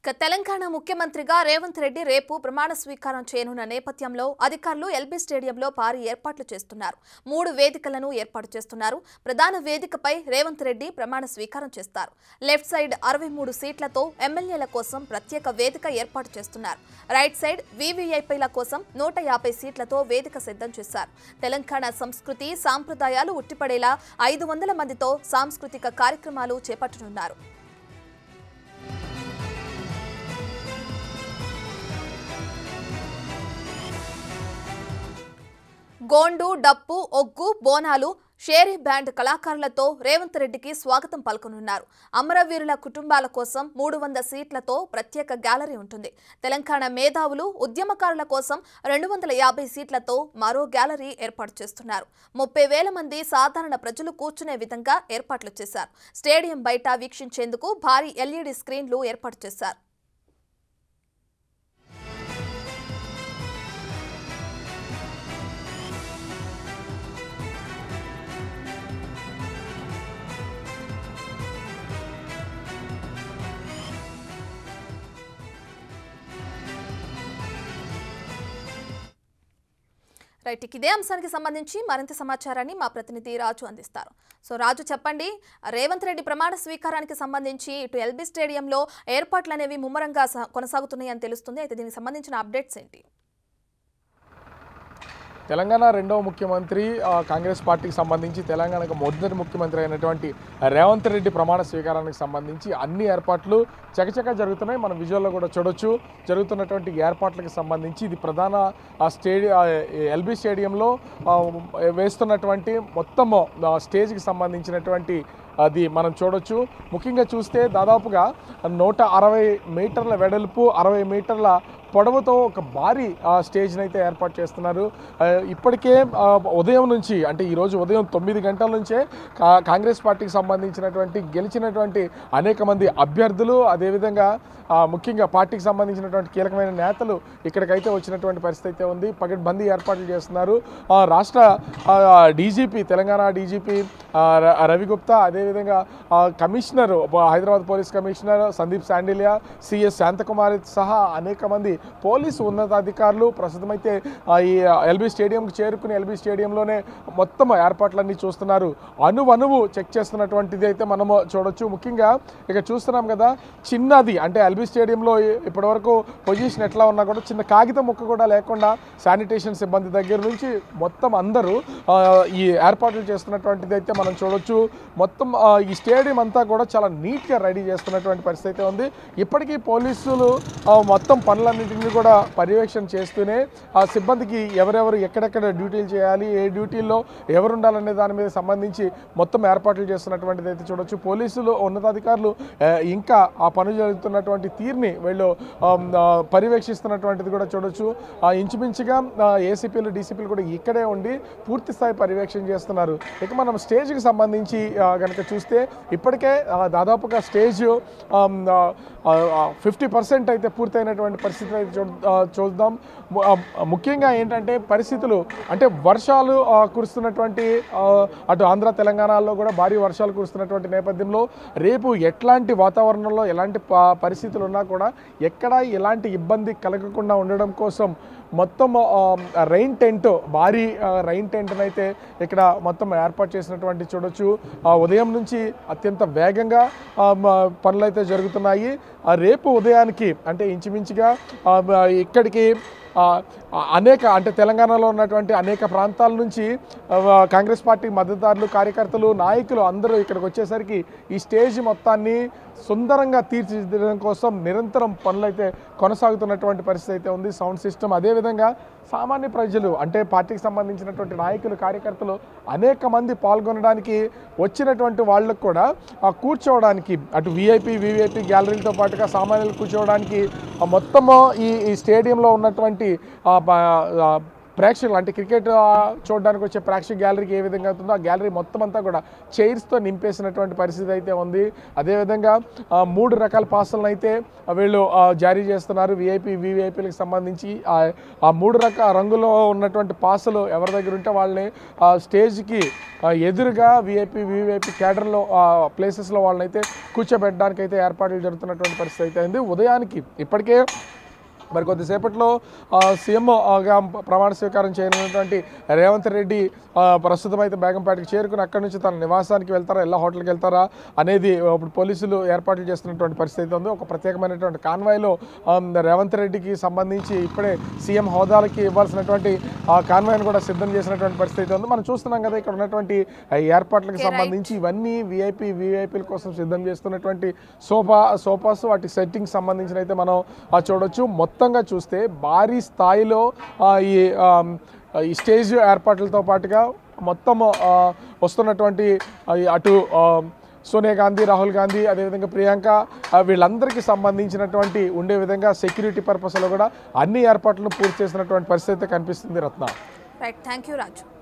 ఇక తెలంగాణ ముఖ్యమంత్రిగా రేవంత్ రెడ్డి రేపు ప్రమాణ స్వీకారం చేయనున్న నేపథ్యంలో అధికారులు ఎల్బీ స్టేడియంలో భారీ ఏర్పాట్లు చేస్తున్నారు మూడు వేదికలను ఏర్పాటు చేస్తున్నారు ప్రధాన వేదికపై రేవంత్ రెడ్డి ప్రమాణ స్వీకారం చేస్తారు లెఫ్ట్ సైడ్ అరవై మూడు సీట్లతో ఎమ్మెల్యేల కోసం ప్రత్యేక వేదిక ఏర్పాటు చేస్తున్నారు రైట్ సైడ్ వీవీఐపీల కోసం నూట యాభై సీట్లతో వేదిక సిద్ధం చేశారు తెలంగాణ సంస్కృతి సాంప్రదాయాలు ఉట్టిపడేలా ఐదు వందల మందితో సాంస్కృతిక కార్యక్రమాలు చేపట్టనున్నారు గోండు డప్పు ఒగ్గు బోనాలు షేరీ బ్యాండ్ కళాకారులతో రేవంత్ రెడ్డికి స్వాగతం పలుకనున్నారు అమరవీరుల కుటుంబాల కోసం మూడు వంద సీట్లతో ప్రత్యేక గ్యాలరీ ఉంటుంది తెలంగాణ మేధావులు ఉద్యమకారుల కోసం రెండు వందల యాభై సీట్లతో మరో గ్యాలరీ ఏర్పాటు చేస్తున్నారు ముప్పై వేల మంది సాధారణ ప్రజలు కూర్చునే విధంగా ఏర్పాట్లు చేశారు స్టేడియం బయట వీక్షించేందుకు భారీ ఎల్ఈడీ స్క్రీన్లు ఏర్పాటు చేశారు రైట్ ఇక ఇదే అంశానికి సంబంధించి మరింత సమాచారాన్ని మా ప్రతినిధి రాజు అందిస్తారు సో రాజు చెప్పండి రేవంత్ రెడ్డి ప్రమాణ స్వీకారానికి సంబంధించి ఇటు ఎల్బీ స్టేడియంలో ఏర్పాట్లు అనేవి ముమ్మరంగా స- కొనసాగుతున్నాయని తెలుస్తుంది అయితే దీనికి సంబంధించిన అప్డేట్స్ ఏంటి తెలంగాణ రెండవ ముఖ్యమంత్రి ఆ, కాంగ్రెస్ పార్టీకి సంబంధించి తెలంగాణకు మొదటి ముఖ్యమంత్రి అయినటువంటి రేవంత్ రెడ్డి ప్రమాణ స్వీకారానికి సంబంధించి అన్ని ఏర్పాట్లు చకచకా జరుగుతున్నాయి మనం విజువల్లో కూడా చూడొచ్చు జరుగుతున్నటువంటి ఏర్పాట్లకు సంబంధించి ఇది ప్రధాన ఆ స్టేడి ఎల్బీ స్టేడియంలో ఆ, వేస్తున్నటువంటి మొత్తం ఆ, స్టేజ్కి సంబంధించినటువంటి అది మనం చూడొచ్చు ముఖ్యంగా చూస్తే దాదాపుగా నూట అరవై మీటర్ల వెడల్పు అరవై మీటర్ల పొడవుతో ఒక భారీ ఆ, స్టేజ్ని అయితే ఏర్పాటు చేస్తున్నారు ఆ, ఇప్పటికే ఆ, ఉదయం నుంచి అంటే ఈరోజు ఉదయం తొమ్మిది గంటల నుంచే కా- కాంగ్రెస్ పార్టీకి సంబంధించినటువంటి గెలిచినటువంటి అనేక మంది అభ్యర్థులు అదేవిధంగా ఆ, ముఖ్యంగా పార్టీకి సంబంధించినటువంటి కీలకమైన నేతలు ఇక్కడికైతే వచ్చినటువంటి పరిస్థితి అయితే ఉంది పగడ్బందీ ఏర్పాట్లు చేస్తున్నారు ఆ, రాష్ట్ర డీజీపీ తెలంగాణ డీజీపీ రవి గుప్తా అదేవిధంగా ఆ, కమిషనర్ బ- Hyderabad police commissioner Sandeep Shandilya CS Shantikumari సహా అనేక మంది పోలీసు ఉన్నతాధికారులు ప్రస్తుతం అయితే ఆ, ఈ ఎల్బీ స్టేడియంకి చేరుకుని ఎల్బీ స్టేడియంలోనే మొత్తం ఏర్పాట్లన్నీ చూస్తున్నారు అణువణువు చెక్ చేస్తున్నటువంటిది అయితే మనము చూడొచ్చు ముఖ్యంగా ఇక చూస్తున్నాం కదా చిన్నది అంటే ఎల్బీ స్టేడియంలో ఇప్పటివరకు పొజిషన్ ఎట్లా ఉన్నా కూడా చిన్న కాగితం ముక్క కూడా లేకుండా శానిటేషన్ సిబ్బంది దగ్గర నుంచి మొత్తం అందరూ ఆ, ఈ ఏర్పాట్లు చేస్తున్నటువంటిది అయితే మనం చూడొచ్చు మొత్తం ఆ, ఈ స్టేడియం అంతా కూడా చాలా నీట్గా రెడీ చేస్తున్నటువంటి పరిస్థితి అయితే ఉంది ఇప్పటికీ పోలీసులు ఆ, మొత్తం పనులన్నింటినీ కూడా పర్యవేక్షణ చేస్తూనే ఆ సిబ్బందికి ఎవరెవరు ఎక్కడెక్కడ డ్యూటీలు చేయాలి ఏ డ్యూటీల్లో ఎవరు ఉండాలనే దాని మీద సంబంధించి మొత్తం ఏర్పాట్లు చేస్తున్నటువంటిది అయితే చూడొచ్చు పోలీసులు ఉన్నతాధికారులు ఆ, ఇంకా ఆ పనులు జరుగుతున్నటువంటి తీరుని వీళ్ళు ఆ, ఆ, పర్యవేక్షిస్తున్నటువంటిది కూడా చూడొచ్చు ఆ, ఇంచుమించుగా ఏసీపీలు డీసీపీలు కూడా ఇక్కడే ఉండి పూర్తి స్థాయి పర్యవేక్షణ చేస్తున్నారు ఇక మనం స్టేజ్కి సంబంధించి కనుక చూస్తే ఇప్పటికే ఆ, దాదాపుగా స్టేజ్ ఫిఫ్టీ పర్సెంట్ అయితే పూర్తయినటువంటి పరిస్థితి అయితే చూ ఆ, చూద్దాం ము- ఆ, ముఖ్యంగా ఏంటంటే పరిస్థితులు అంటే వర్షాలు ఆ, కురుస్తున్నటువంటి ఆ, అటు ఆంధ్ర తెలంగాణలో కూడా భారీ వర్షాలు కురుస్తున్నటువంటి నేపథ్యంలో రేపు ఎట్లాంటి వాతావరణంలో ఎలాంటి ప- పరిస్థితులు ఉన్నా కూడా ఎక్కడ ఎలాంటి ఇబ్బంది కలగకుండా ఉండడం కోసం మొత్తం రైన్ టెంట్ భారీ రైన్ టెంట్ని అయితే ఇక్కడ మొత్తం ఏర్పాటు చేసినటువంటి చూడొచ్చు ఆ, ఉదయం నుంచి అత్యంత వేగంగా ఆ, మ- పనులు అయితే జరుగుతున్నాయి ఆ, రేపు ఉదయానికి అంటే ఇంచుమించుగా ఆ, మ- ఇక్కడికి ఆ, ఆ, అనేక అంటే తెలంగాణలో ఉన్నటువంటి అనేక ప్రాంతాల నుంచి ఆ, కాంగ్రెస్ పార్టీ మద్దతుదారులు కార్యకర్తలు నాయకులు అందరూ ఇక్కడికి వచ్చేసరికి ఈ స్టేజ్ మొత్తాన్ని సుందరంగా తీర్చిదిద్దడం కోసం నిరంతరం పనులైతే కొనసాగుతున్నటువంటి పరిస్థితి అయితే ఉంది సౌండ్ సిస్టమ్ అదేవిధంగా సామాన్య ప్రజలు అంటే పార్టీకి సంబంధించినటువంటి నాయకులు కార్యకర్తలు అనేక మంది పాల్గొనడానికి వచ్చినటువంటి వాళ్ళకు కూడా ఆ, కూర్చోవడానికి అటు విఐపి వివిఐపి గ్యాలరీలతో పాటుగా సామాన్యులు కూర్చోవడానికి ఆ, మొత్తము ఈ ఈ స్టేడియంలో ఉన్నటువంటి ఆ, బ- ఆ, ప్రేక్షకులు అంటే క్రికెట్ ఆ, చూడడానికి వచ్చే ప్రేక్షక గ్యాలరీకి ఏ విధంగా అవుతుందో ఆ గ్యాలరీ మొత్తం అంతా కూడా చైర్స్తో నింపేసినటువంటి పరిస్థితి అయితే ఉంది అదేవిధంగా ఆ, మూడు రకాల పాసులను అయితే వీళ్ళు ఆ, జారీ చేస్తున్నారు విఐపి వివిఐపీలకు సంబంధించి ఆ ఆ మూడు రకాల రంగులో ఉన్నటువంటి పాసులు ఎవరి దగ్గర ఉంటే వాళ్ళని ఆ, స్టేజ్కి ఆ, ఎదురుగా విఐపి వివిఐపి క్యాడర్లో ప్లేసెస్లో వాళ్ళనైతే కూర్చోబెట్టడానికి అయితే ఏర్పాట్లు జరుగుతున్నటువంటి పరిస్థితి అయితే ఉంది ఉదయానికి ఇప్పటికే మరి కొద్దిసేపట్లో ఆ, సీఎం ఆ, గా ప్రమాణ స్వీకారం చేయనున్నటువంటి రేవంత్ రెడ్డి ఆ, ప్రస్తుతం అయితే బేగంపేటకి చేరుకుని అక్కడి నుంచి తన నివాసానికి వెళ్తారా ఎలా హోటల్కి వెళ్తారా అనేది ఇప్పుడు పోలీసులు ఏర్పాట్లు చేస్తున్నటువంటి పరిస్థితి అయితే ఉంది ఒక ప్రత్యేకమైనటువంటి కాన్వాయ్లో ఆ, రేవంత్ రెడ్డికి సంబంధించి ఇప్పుడే సీఎం హోదాలకి ఇవ్వాల్సినటువంటి ఆ కాన్వాయ్ని కూడా సిద్ధం చేసినటువంటి పరిస్థితి అయితే ఉంది మనం చూస్తున్నాం కదా ఇక్కడ ఉన్నటువంటి ఆ, ఏర్పాట్లకు Okay, right. సంబంధించి ఇవన్నీ విఐపి విఐపీల కోసం సిద్ధం చేస్తున్నటువంటి సోఫా సోఫాస్ వాటి సెట్టింగ్ సంబంధించిన అయితే మనం ఆ, చూడొచ్చు మొత్తంగా చూస్తే భారీ స్థాయిలో ఆ, ఈ ఆ, ఈ స్టేజ్ ఏర్పాట్లతో పాటుగా మొత్తం ఆ, వస్తున్నటువంటి ఆ, ఈ అటు ఆ, సోనియా గాంధీ రాహుల్ గాంధీ అదేవిధంగా ప్రియాంక ఆ, వీళ్ళందరికీ సంబంధించినటువంటి ఉండే విధంగా సెక్యూరిటీ పర్పస్లో కూడా అన్ని ఏర్పాట్లను పూర్తి చేసినటువంటి పరిస్థితి అయితే కనిపిస్తుంది Ratna right thank you Raju